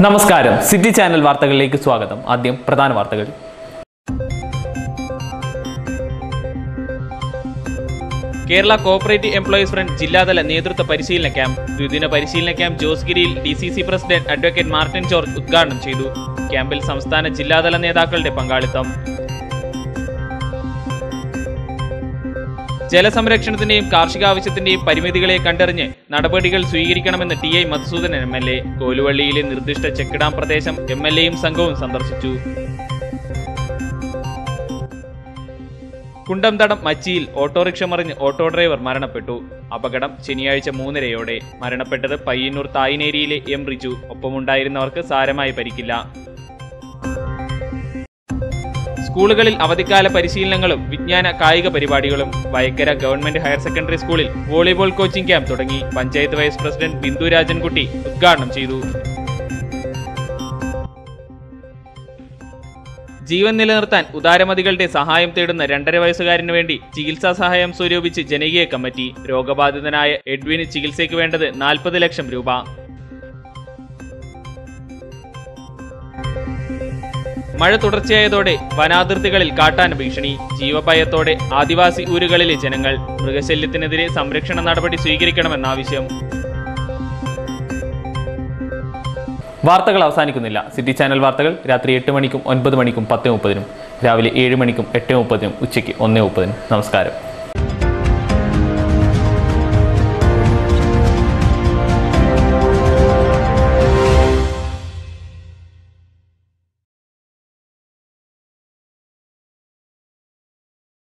നമസ്കാരം city channel വാർത്തകളിലേക്ക് സ്വാഗതം ആദ്യം പ്രധാന വാർത്തകൾ കേരള കോഓപ്പറേറ്റീവ് എംപ്ലോയീസ് ഫ്രണ്ട് ജില്ലാതല നേതൃത്വ പരിശീലന ക്യാമ്പ് ദ്വിദിന പരിശീലന ക്യാമ്പ് ജോസ്ഗിരിയിൽ D C C president advocate Martin George ഉദ്ഘാടനം ചെയ്തു ക്യാമ്പിൽ സംസ്ഥാന ജില്ലാതല നേതാക്കളുടെ പങ്കാളിത്തം ജലസംരക്ഷണത്തിന്റെയും കാർഷികാവശ്യത്തിന്റെയും പരിമിതികളെ കണ്ടറിഞ്ഞ് നടപടികൾ സ്വീകരിക്കണമെന്ന് T I Madhusoodanan M L A കോലുവള്ളിയിലെ നിർദ്ദിഷ്ട ചെക്ക് ഡാം പ്രദേശം എം എൽ എയും സംഘവും സന്ദർശിച്ചു കുണ്ടംതടം മച്ചിയിൽ ഓട്ടോറിക്ഷ മറിഞ്ഞ് ഓട്ടോ ഡ്രൈവർ മരണപ്പെട്ടു അപകടം ശനിയാഴ്ച മൂന്നരയോടെ മരണപ്പെട്ടത് പയ്യന്നൂർ തായിനേരിയിലെ എം റിജു ഒപ്പമുണ്ടായിരുന്നവർക്ക് സാരമായി പരിക്കില്ല സ്കൂളുകളിൽ അവധിക്കാല പരിശീലനങ്ങളും വിജ്ഞാന കായിക പരിപാടികളും വയക്കര ഗവൺമെന്റ് ഹയർ സെക്കൻഡറി സ്കൂളിൽ വോളിബോൾ കോച്ചിംഗ് ക്യാമ്പ് തുടങ്ങി പഞ്ചായത്ത് വൈസ് പ്രസിഡന്റ് ബിന്ദു രാജൻകുട്ടി ഉദ്ഘാടനം ചെയ്തു ജീവൻ നിലനിർത്താൻ ഉദാരമതികളുടെ സഹായം തേടുന്ന രണ്ടര വയസ്സുകാരന് വേണ്ടി ചികിത്സാ സഹായം സ്വരൂപിച്ച് ജനകീയ കമ്മിറ്റി രോഗബാധിതനായ എഡ്വിന് ചികിത്സയ്ക്ക് വേണ്ടത് നാൽപ്പത് ലക്ഷം രൂപ മഴ തുടർച്ചയായതോടെ വനാതിർത്തികളിൽ കാട്ടാന ഭീഷണി ജീവഭയത്തോടെ ആദിവാസി ഊരുകളിലെ ജനങ്ങൾ മൃഗശല്യത്തിനെതിരെ സംരക്ഷണ നടപടി സ്വീകരിക്കണമെന്നാവശ്യം വാർത്തകൾ അവസാനിക്കുന്നില്ല സിറ്റി ചാനൽ വാർത്തകൾ രാത്രി എട്ട് മണിക്കും ഒൻപത് മണിക്കും പത്ത് മുപ്പതിനും രാവിലെ ഏഴ് മണിക്കും എട്ട് മുപ്പതിനും ഉച്ചയ്ക്ക് ഒന്ന് മുപ്പതിനും നമസ്കാരം